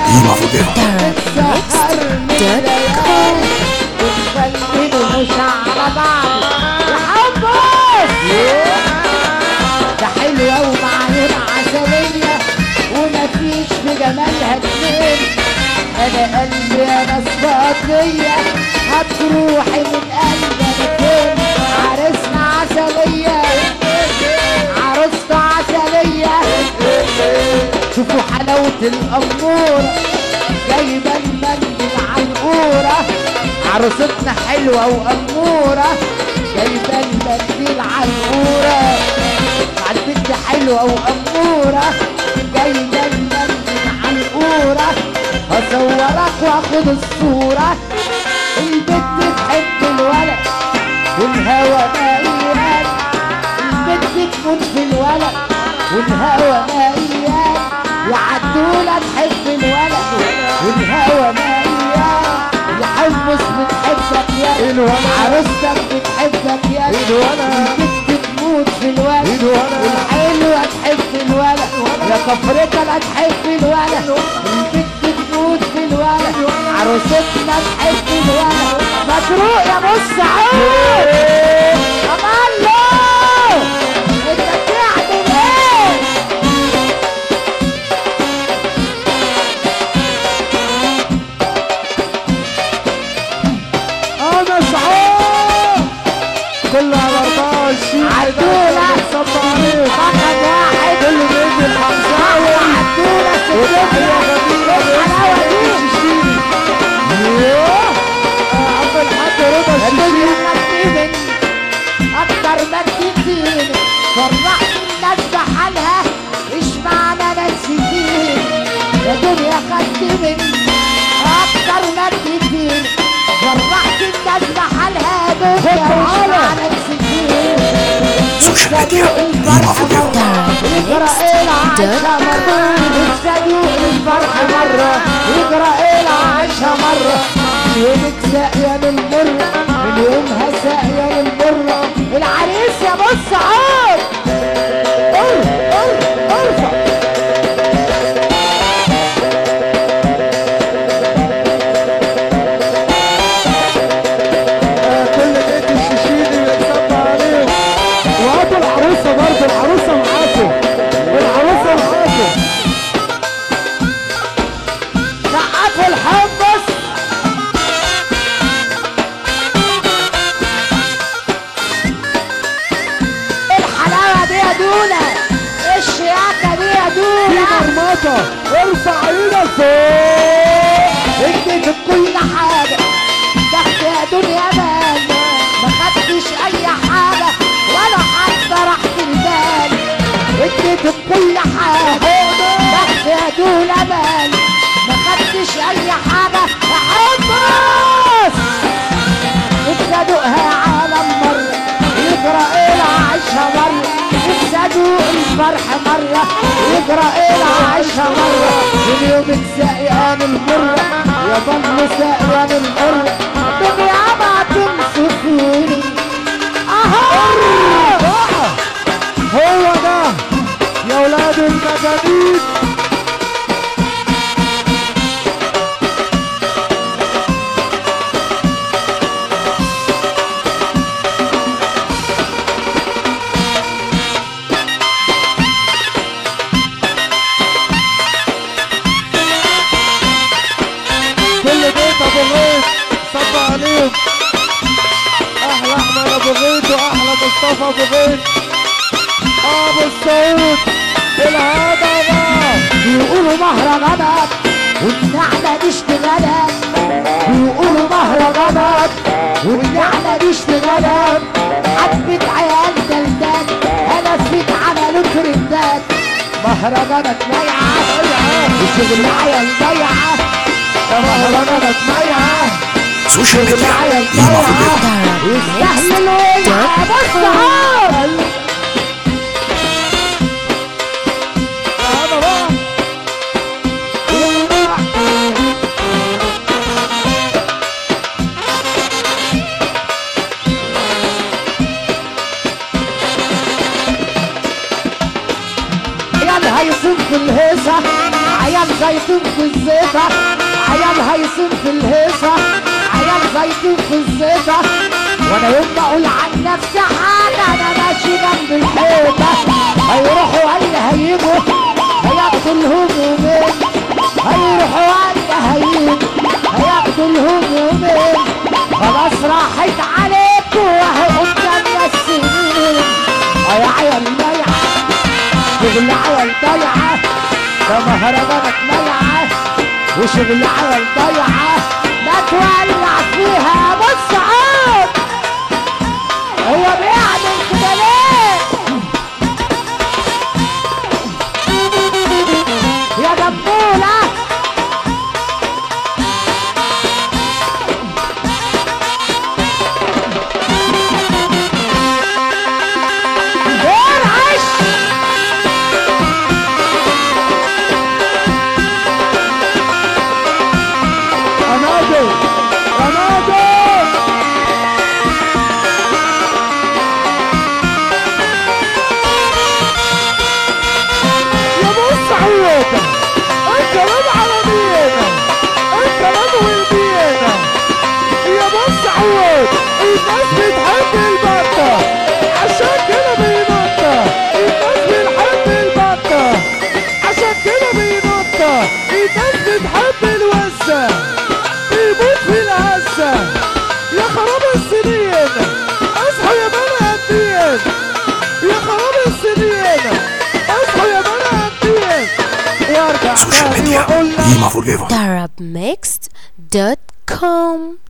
إيما فوديرا ونفلموا مش على بعض يا حبس ده حلوة ومعيون عسلية ومفيش في جمالها اتنين انا قلبي انا صفاتية هتروحي من قلبي فين عرسنا عسلية عروسته عسلية شوفوا حلاوة الأمورة جايبة المندل عنقورة عروستنا حلوة وأمورة جايبة المندل عنقورة مع البنت حلوة وأمورة جايبة المندل عنقورة هصورك واخد الصورة البنت تحب الولد والهوى مليان البنت تموت في الولد والهوى مليان وعدولة تحب الولد والهوى مليان يا حمص بتحبك يا الولد عروستك بتحبك يا الولد البنت تموت في الولد والحلوة تحب الولد يا كفرتها لا تحب الولد البنت تموت في الولد عروستنا تحب الولد مبروك يا ابو السعود امان له انت بتعمل ايه انا سعود كل على 24 عدولة صب عليه رقم واحد كل بيجي الحمزاوي عدولة في وتحية جميلة الحلاوة دي يوه عم الحاج رضا الشيشي الدنيا خدتني اكتر ما تديني فرحت الناس بحالها ايش معنى انا نسيتيني يا دنيا خدت مني اكتر ما تديني فرحت الناس بحالها يا دنيا وايش معنى نسيتيني سوشيال ميديا إيما فوديرا يقرا العشا مرة الصدوق الفرح مرة يقرا العشا مرة من يومك ساقية للمرة من يومها ساقية للمرة العريس يا ابو السعود ارفع كل بيت الشيشيني بيتصب عليهم وهاتوا العروسة برضه العروسة معاكم العروسة معاكم سقفوا الحمص الحلاوة دي يا دولة الشياكة دي يا في دولة مرمطة ارفع ايدك فوق اديت في كل حاجة تحت يا دنيا مان ما خدتش اي حاجة ولا حتى راحة البال اديت في كل حاجة تحت يا دنيا مان ما خدتش اي حاجة حمص الصدوقها عالم مرة يجرى العيشها مرة الصدوق الفرح مرة يجرى العيشها مرة من يومك ساقيان المرة يا ضل ساقيان المرة الدنيا ما تمسكوني اهو هو ده يا ولاد المجانين كل بيت ابو غيث صب عليهم احلى احمد ابو غيث واحلى مصطفى ابو غيث ابو السعود الهضبه بيقولوا مهرجانات والنعمة دي اشتغالات بيقولوا مهرجانات والنعمة دي اشتغالات حبة عيال دلدات انا فيك عملوا ترندات مهرجانات ميعة وشغل عيال ضيعة مهرجانات ميعة سوشيال ميديا عيال إيما ضيعة فوديرا يستاهلوا الوجع بص اهو انا بقى يعني هيصوم في الهيصة عيال زيتون في الزيطة عيال هيصين في الهيصة عيال زيتون في الزيطة وانا يوم ما اقول عن نفسي حاجة انا ماشي جنب الحيطة هيروحوا ولا هيجوا هياخدوا الهمومين هيروحوا ولا هيجوا هياخدوا الهمومين خلاص راحت عليكوا وهي قدامنا السنين اه يا عيال ميعة شغل عيال ضيعة ده مهرجانك ميعة وشغل عيال ضيعة ما تولع فيها بص عود هو بيعمل كده ليه يا دبولة ارعش انادي انادي يا بص عويته انت لم عالمينا انت لم ولدينا يا بص عويت الناس بتحب البطة عشان كده بينطة الناس بتحب البطة عشان كده بينطة الناس بتحب الوزة بيموت في الهزة يا خراب السنين اصحوا يا بني ادمين يا خراب السنين اصحوا يا بني ادمين وارجع Social تاني media. واقول لك Lima forever. Arabmixed.com